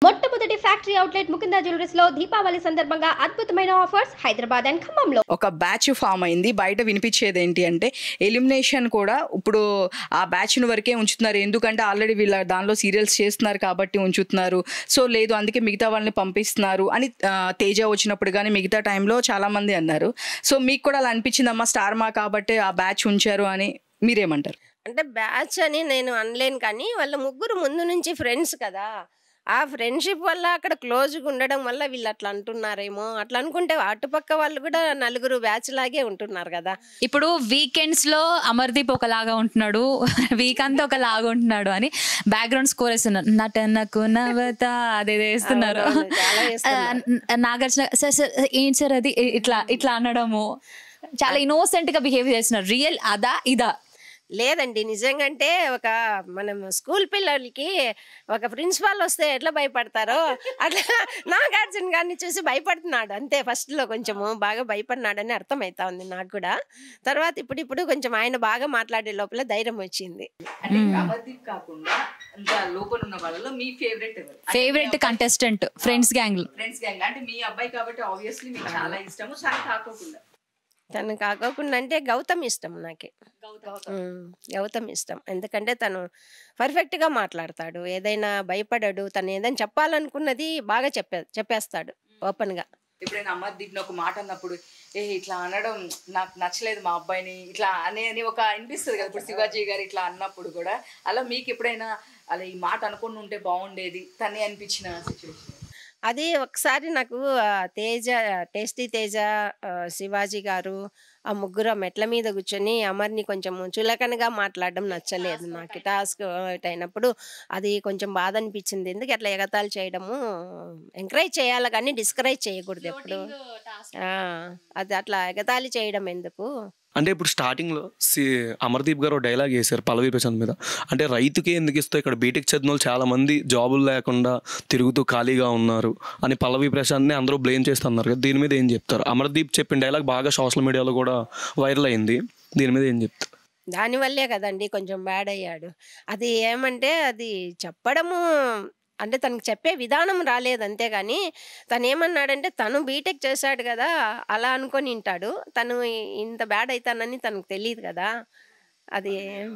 మొట్టమొదటి factory outlet Mukunda jewelleries లో దీపావళి సందర్భంగా అద్భుతమైన ఆఫర్స్ హైదరాబాద్ అండ్ ఖమ్మంలో ఒక బ్యాచ్ ఫామ్ అయింది బయట వినిపించేది ఏంటి అంటే ఎలిమినేషన్ కూడా ఇప్పుడు ఆ బ్యాచ్ను వరకే ఉంచుతున్నారు ఎందుకంటే ఆల్రెడీ వీళ్ళ దానిలో సీరియల్స్ చేస్తున్నారు కాబట్టి ఉంచుతున్నారు సో లేదు అందుకే మిగతా వాళ్ళని పంపిస్తున్నారు అని ఆ, తేజ వచ్చినప్పుడు కానీ మిగతా టైంలో చాలా మంది అన్నారు సో మీకు కూడా అలా అనిపించిందమ్మా స్టార్ మా కాబట్టి ఆ బ్యాచ్ ఉంచారు అని మీరేమంటారు అంటే బ్యాచ్ అని నేను అనలేను కానీ వాళ్ళ ముగ్గురు ముందు నుంచి ఫ్రెండ్స్ కదా ఆ ఫ్రెండ్షిప్ వల్ల అక్కడ క్లోజ్గా ఉండడం వల్ల వీళ్ళు అట్లా అంటున్నారేమో అట్లా అనుకుంటే అటుపక్క వాళ్ళు కూడా నలుగురు బ్యాచ్ లాగే ఉంటున్నారు కదా ఇప్పుడు వీకెండ్స్ లో అమర్దీప్ ఒకలాగా ఉంటున్నాడు వీక్ అంతా ఒకలాగా ఉంటున్నాడు అని బ్యాక్గ్రౌండ్ స్కోర్ వేస్తున్నారు నటనకు నవత అదేదో వేస్తున్నారు అవునవును, చాలా వేస్తున్నారు. ఆ, నాగార్జున సార్ సార్ ఏంటి సార్ అది ఇ- ఇట్లా ఇట్లా అనడము చాలా ఇన్నోసెంట్ గా బిహేవ్ చేస్తున్నారు రియల్ అదా ఇదా లేదండి నిజంగంటే ఒక మనం స్కూల్ పిల్లలకి ఒక ప్రిన్సిపాల్ వస్తే ఎట్లా భయపడతారో అట్లా నాగార్జున గారిని చూసి భయపడుతున్నాడు అంతే ఫస్ట్ లో కొంచెము బాగా భయపడినాడని అర్థమవుతా ఉంది నాకు కూడా తర్వాత ఇప్పుడు ఇప్పుడు కొంచెం ఆయన బాగా మాట్లాడే లోపల ధైర్యం వచ్చింది అంటే అమర్దీప్ కాకుండా ఇంకా లోపల ఉన్న వాళ్ళలో మీ ఫేవరెట్ ఎవరు favourite contestant friends gang friends gang అంటే మీ అబ్బాయి కాబట్టి ఆబ్వియస్లీ మీకు చాలా ఇష్టము చాలా కాకోకుండా తను కాకోకుండా అంటే గౌతమ్ ఇష్టం నాకే ఉమ్, గౌతమ్ ఇష్టం ఎందుకంటే తను పర్ఫెక్ట్ గా మాట్లాడతాడు ఏదైనా భయపడడు తను ఏదైనా చెప్పాలనుకున్నది బాగా చెప్పే చెప్పేస్తాడు ఓపెన్ గా ఎప్పుడైనా అమర్దీప్ ఒక మాట అన్నప్పుడు ఏ ఇట్లా అనడం నాకు నచ్చలేదు మా అబ్బాయిని ఇట్లా అనే అని ఒక అనిపిస్తుంది కదా ఇప్పుడు శివాజీ గారు ఇట్లా అన్నప్పుడు కూడా అలా మీకు ఎప్పుడైనా అలా ఈ మాట అనుకుని ఉంటే బాగుండేది తనే అనిపించిన సిచ్యువేషన్ అది ఒకసారి నాకు ఆ, తేజ టేస్టీ తేజ ఆ, శివాజీ గారు ఆ ముగ్గురు ఆ మెట్ల మీద కూర్చొని అమర్ని కొంచెం చులకనగా మాట్లాడడం నచ్చలేదు నాకు టాస్క్ అయినప్పుడు అది కొంచెం బాధ అనిపించింది ఎందుకు అట్లా ఎగతాళి చేయడము ఎంకరేజ్ చేయాలి కానీ డిస్కరేజ్ చేయకూడదు ఎప్పుడు ఆ, అది అట్లా ఎగతాళి చేయడం ఎందుకు అంటే ఇప్పుడు స్టార్టింగ్లో సి అమర్దీప్ గారు డైలాగ్ వేశారు పల్లవి ప్రశాంత్ మీద అంటే రైతుకే ఎందుకు ఇస్తావు ఇక్కడ బీటెక్ చదివిన వాళ్ళు చాలా మంది జాబులు లేకుండా తిరుగుతూ ఖాళీగా ఉన్నారు అని పల్లవి ప్రశాంత్ని అందరూ బ్లేమ్ చేస్తున్నారు కదా దీని మీద ఏం చెప్తారు అమర్దీప్ చెప్పిన డైలాగ్ బాగా సోషల్ మీడియాలో కూడా వైరల్ అయింది దీని మీద ఏం చెప్తారు దానివల్లే కదండి కొంచెం బ్యాడ్ అయ్యాడు అది ఏమంటే అది చెప్పడము అంటే తనకు చెప్పే విధానం రాలేదు అంతేగాని తను ఏమన్నాడంటే తను బీటెక్ చేశాడు కదా అలా అనుకొని వింటాడు తను ఇ- ఇంత బ్యాడ్ అవుతానని తనకు తెలియదు కదా అది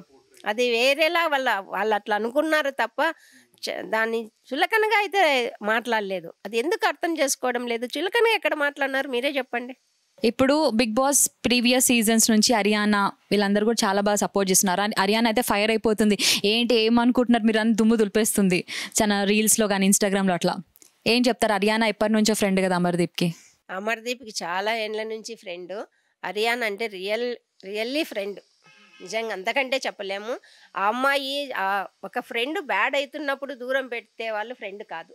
అది వేరేలా వాళ్ళ వాళ్ళు అట్లా అనుకున్నారు తప్ప చ- దాన్ని చులకనగా అయితే మాట్లాడలేదు అది ఎందుకు అర్థం చేసుకోవడం లేదు చులకనగా ఎక్కడ మాట్లాడినారు మీరే చెప్పండి ఇప్పుడు బిగ్ బాస్ ప్రీవియస్ సీజన్స్ నుంచి హరియానా వీళ్ళందరూ కూడా చాలా బాగా సపోర్ట్ చేస్తున్నారు అని హరియానా అయితే ఫైర్ అయిపోతుంది ఏంటి ఏమనుకుంటున్నారు మీరు అని దుమ్ము దులిపేస్తుంది చాలా రీల్స్లో కానీ ఇన్స్టాగ్రామ్లో అట్లా ఏం చెప్తారు హరియానా ఎప్పటి నుంచో ఫ్రెండ్ కదా అమర్దీప్కి అమర్దీప్కి చాలా ఏండ్ల నుంచి ఫ్రెండ్ హరియాన్ అంటే రియల్ రియల్లీ ఫ్రెండ్ నిజంగా అంతకంటే చెప్పలేము ఆ అమ్మాయి ఆ ఒక ఫ్రెండ్ బ్యాడ్ అవుతున్నప్పుడు దూరం పెడితే వాళ్ళు ఫ్రెండ్ కాదు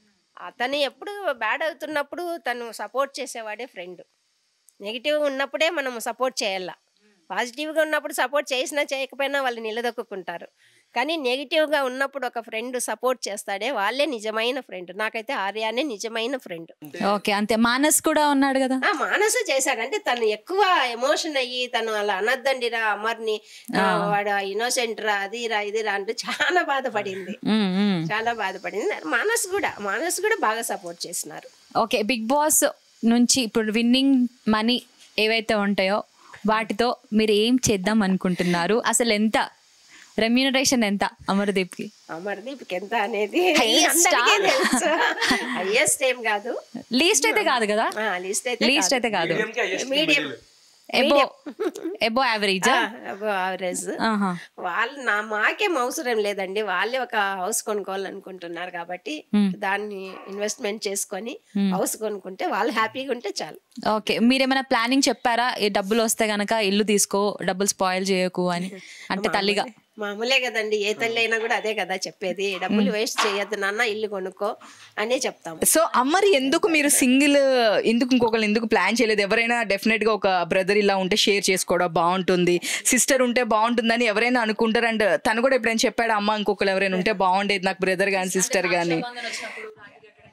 అతను ఎప్పుడు బ్యాడ్ అవుతున్నప్పుడు తను సపోర్ట్ చేసేవాడే ఫ్రెండ్ నెగిటివ్ ఉన్నప్పుడే మనం సపోర్ట్ చేయాల పాజిటివ్గా ఉన్నప్పుడు సపోర్ట్ చేసినా చేయకపోయినా వాళ్ళు నిలదొక్కుంటారు కానీ నెగిటివ్గా ఉన్నప్పుడు ఒక ఫ్రెండ్ సపోర్ట్ చేస్తాడే వాళ్ళే నిజమైన ఫ్రెండ్ నాకైతే ఆర్యానే నిజమైన ఫ్రెండ్ ఓకే అంతే మానస్ కూడా ఉన్నాడు కదా ఆ మానస చేశాడు అంటే తను ఎక్కువ ఎమోషన్ అయ్యి తను అలా అనద్దండిరా అమర్ని ఆ, వాడు ఇన్నోసెంట్ రా అది రా ఇది రా అంటూ చాలా బాధపడింది మ్మ్, మ్మ్. చాలా బాధపడింది మానస్ కూడా మానస్ కూడా బాగా సపోర్ట్ చేసినారు ఓకే బిగ్ బాస్ నుంచి ఇప్పుడు విన్నింగ్ మనీ ఏవైతే ఉంటాయో వాటితో మీరు ఏం చేద్దాం అనుకుంటున్నారు అసలు ఎంత రెమ్యూనరేషన్ ఎంత అమర్దీప్కి అమర్దీప్కి ఎంత అనేది Highest అందరికీ ఆ? తెలుసు హైయెస్ట్ ఏం కాదు లీస్ట్ అయితే కాదు కదా లిస్ట్ అయితే లీస్ట్ అయితే కాదు medium above above average average వాళ్ళు నా మాకేం అవసరం లేదండి వాళ్ళే ఒక హౌస్ కొనుక్కోవాలనుకుంటున్నారు కాబట్టి దాన్ని ఇన్వెస్ట్మెంట్ చేసుకొని హౌస్ కొనుక్కుంటే వాళ్ళు హ్యాపీగా ఉంటే చాలు ఓకే మీరేమైనా ప్లానింగ్ చెప్పారా ఈ డబ్బులు వస్తే గనక ఇల్లు తీసుకో డబ్బులు స్పాయిల్ చేయకు అని అంటే తల్లిగా మామూలే కదండి ఏ తల్లి అయినా కూడా అదే కదా చెప్పేది డబ్బులు వేస్ట్ చేయొద్దు నాన్న ఇల్లు కొనుక్కో అనే చెప్తాము సో అమ్మరి ఎందుకు మీరు సింగిల్ ఎందుకు ఇంకొకరు ఎందుకు ప్లాన్ చేయలేదు ఎవరైనా డెఫినెట్ గా ఒక బ్రదర్ ఇలా ఉంటే షేర్ చేసుకోవడం బాగుంటుంది సిస్టర్ ఉంటే బాగుంటుందని ఎవరైనా అనుకుంటారు అండ్ తను కూడా ఎప్పుడైనా చెప్పాడు అమ్మ ఇంకొకరు ఎవరైనా ఉంటే బాగుండేది నాకు బ్రదర్ కానీ సిస్టర్ కానీ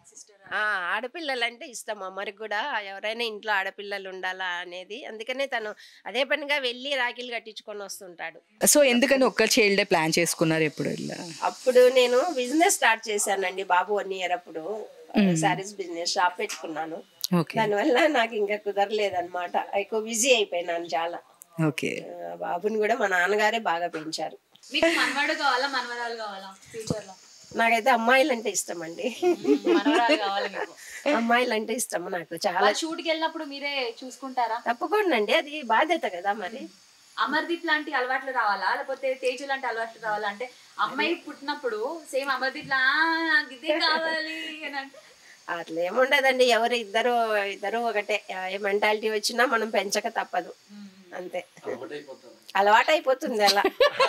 ఆ, ఆడపిల్లలంటే ఇష్టం అమ్మరికి కూడా ఎవరైనా ఇంట్లో ఆడపిల్లలు ఉండాలా అనేది అందుకనే తను అదే పనిగా వెళ్ళి రాఖీలు కట్టించుకొని వస్తుంటాడు సో ఎందుకని ఒక్క చైల్డే ప్లాన్ చేసుకున్నారు ఎప్పుడు ఇలా అప్పుడు నేను బిజినెస్ స్టార్ట్ చేశానండి బాబు వన్ ఇయర్ అప్పుడు సారీస్ బిజినెస్ షాప్ పెట్టుకున్నాను ఓకే దానివల్ల నాకు ఇంకా కుదరలేదన్నమాట ఎక్కువ బిజీ అయిపోయినాను చాలా ఓకే ఆ, బాబుని కూడా మా నాన్నగారే బాగా పెంచారు మీకు మనవాడు కావాలా మనవరాలు కావాలా ఫ్యూచర్ లో నాకైతే అమ్మాయిలు అంటే ఇష్టం అండి మనవరాలు కావాలి మీకు అమ్మాయిలు అంటే ఇష్టం నాకు చాలా వాళ్ళ షూట్కి వెళ్ళినప్పుడు మీరే చూసుకుంటారా తప్పకుండా అండి అది బాధ్యత కదా మరి అమర్దీప్ లాంటి అలవాట్లు రావాలా లేకపోతే తేజు లాంటి అలవాట్లు రావాలా అంటే అమ్మాయి పుట్టినప్పుడు సేమ్ అమర్దీప్ లా "ఆ, నాకు ఇదే కావాలి అని అంటే అట్లా ఏముండదండి ఎవరు ఇద్దరు ఇద్దరు ఒకటే ఏ మెంటాలిటీ వచ్చినా మనం పెంచక తప్పదు అంతే అలవాటు అయిపోతుంది అలా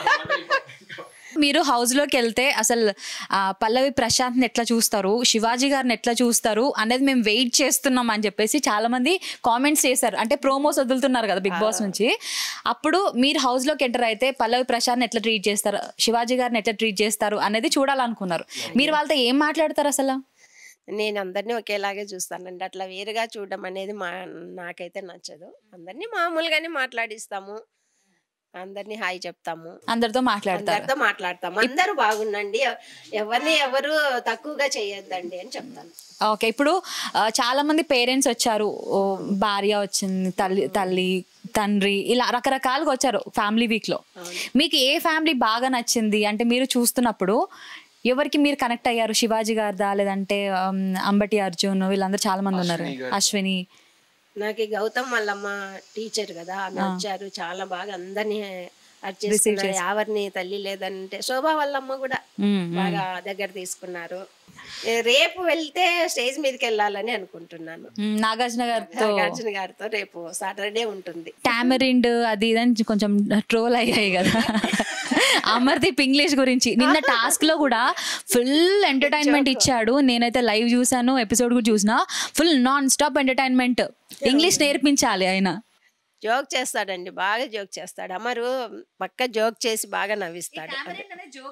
మీరు హౌస్ లోకి వెళ్తే అసలు ఆ, పల్లవి ప్రశాంత్ ని ఎట్లా చూస్తారు శివాజీ గారిని ఎట్లా చూస్తారు అనేది మేము వెయిట్ చేస్తున్నాం అని చెప్పేసి చాలా మంది కామెంట్స్ చేశారు అంటే ప్రోమోస్ వదులుతున్నారు కదా బిగ్ బాస్ నుంచి అప్పుడు మీరు హౌస్ లోకి ఎంటర్ అయితే పల్లవి ప్రశాంత్ ఎట్లా ట్రీట్ చేస్తారు శివాజీ గారిని ఎట్లా ట్రీట్ చేస్తారు అనేది చూడాలనుకున్నారు మీరు వాళ్ళతో ఏం మాట్లాడతారు అసలు నేను అందరినీ ఒకేలాగే చూస్తానండి అట్లా వేరుగా చూడడం అనేది మా నాకైతే నచ్చదు అందరినీ మామూలుగానే మాట్లాడిస్తాము అందరినీ హాయ్ చెప్తాము అందరితో మాట్లాడతారు అందరితో మాట్లాడతాము అందరూ బాగుండండి ఎవ- ఎవరిని ఎవరు తక్కువగా చేయొద్దండి అని చెప్తాను ఓకే ఇప్పుడు ఆ, చాలా మంది పేరెంట్స్ వచ్చారు ఓ, భార్య వచ్చింది తల్లి తల్లి తండ్రి ఇలా రకరకాలుగా వచ్చారు ఫ్యామిలీ వీక్ లో మీకు ఏ ఫ్యామిలీ బాగా నచ్చింది అంటే మీరు చూస్తున్నప్పుడు ఎవరికి మీరు కనెక్ట్ అయ్యారు శివాజీ గారిదా లేదంటే ఆమ్, అంబటి అర్జున్ వీళ్ళందరూ చాలా మంది ఉన్నారు అశ్విని నాకు ఈ గౌతమ్ వాళ్ళమ్మ టీచర్ కదా ఆమె వచ్చారు చాలా బాగా అందరినీ అర్చేస్తున్నారు ఎవరిని తల్లి లేదంటే శోభా వాళ్ళమ్మ కూడా మ్మ్, బాగా దగ్గర తీసుకున్నారు ఏ, రేపు వెళ్తే స్టేజ్ మీదకి వెళ్ళాలని అనుకుంటున్నాను మ్మ్, నాగార్జున గారితో నాగార్జున గారితో రేపు సాటర్డే ఉంటుంది టామరిండ్ అది ఇదని కొంచెం ట్రోల్ అయ్యాయి కదా అమర్దీప్ ఇంగ్లీష్ గురించి నిన్న టాస్క్ లో కూడా ఫుల్ ఎంటర్టైన్మెంట్ ఇచ్చాడు నేనైతే లైవ్ చూసాను ఎపిసోడ్ కూడా చూసిన full non stop entertainment English నేర్పించాలి ఆయన జోక్ చేస్తాడండి బాగా జోక్ చేస్తాడు అమరు పక్క జోక్ చేసి బాగా నవ్విస్తాడు అదే.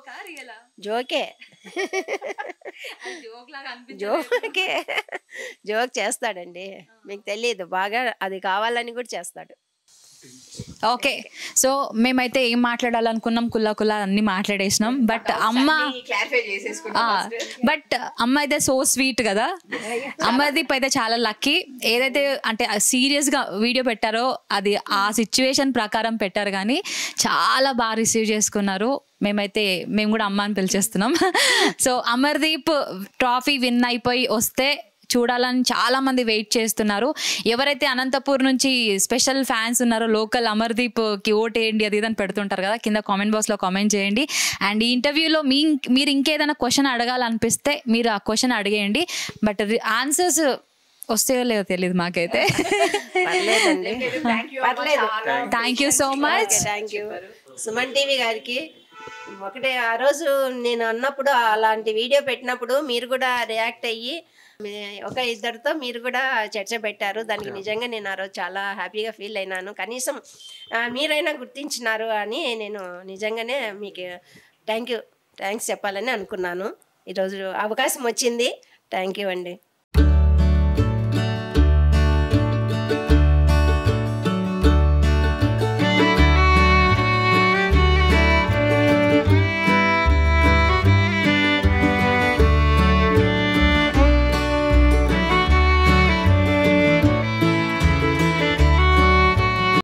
జోకే జోకే జోక్ చేస్తాడండి మీకు తెలియదు బాగా అది కావాలని కూడా చేస్తాడు ఓకే సో మేమైతే ఏం మాట్లాడాలనుకున్నాం కుల్లా కుల్లా అన్ని మాట్లాడేసినాం బట్ అమ్మ క్లారిఫై చేసేసుకుంటాం బట్ అమ్మ అయితే సో స్వీట్ కదా అమ్మదీప్ అయితే చాలా లక్కీ ఏదైతే అంటే సీరియస్ గా వీడియో పెట్టారో అది ఆ సిచ్యువేషన్ ప్రకారం పెట్టారు కానీ చాలా బాగా రిసీవ్ చేసుకున్నారు మేమైతే మేము కూడా అమ్మ అని పిలిచేస్తున్నాం సో అమర్దీప్ ట్రాఫీ విన్ అయిపోయి వస్తే చూడాలని చాలా మంది వెయిట్ చేస్తున్నారు ఎవరైతే అనంతపూర్ నుంచి స్పెషల్ ఫ్యాన్స్ ఉన్నారో లోకల్ అమర్దీప్ కి ఓటేయండి అది ఇదని పెడుతుంటారు కదా కింద కామెంట్ బాక్స్ లో కామెంట్ చేయండి అండ్ ఈ ఇంటర్వ్యూలో మీ మీరు ఇంకేదైనా క్వశ్చన్ అడగాలనిపిస్తే మీరు ఆ క్వశ్చన్ అడిగేయండి బట్ ఆన్సర్స్ వస్తాయో లేదో తెలియదు మాకైతే పర్లేదండి పర్లేదు thank you so much thank you Suman TV గారికి ఒకటే ఆ రోజు నేను అన్నప్పుడు అలాంటి వీడియో పెట్టినప్పుడు మీరు కూడా రియాక్ట్ అయ్యి మీ- ఒక ఇద్దరితో మీరు కూడా చర్చ పెట్టారు దానికి నిజంగా నేను ఆ రోజు చాలా హ్యాపీగా ఫీల్ అయినాను కనీసం ఆ, మీరైనా గుర్తించినారు అని నేను నిజంగానే మీకు థ్యాంక్ యూ థ్యాంక్స్ చెప్పాలని అనుకున్నాను ఈరోజు అవకాశం వచ్చింది థ్యాంక్ యూ అండి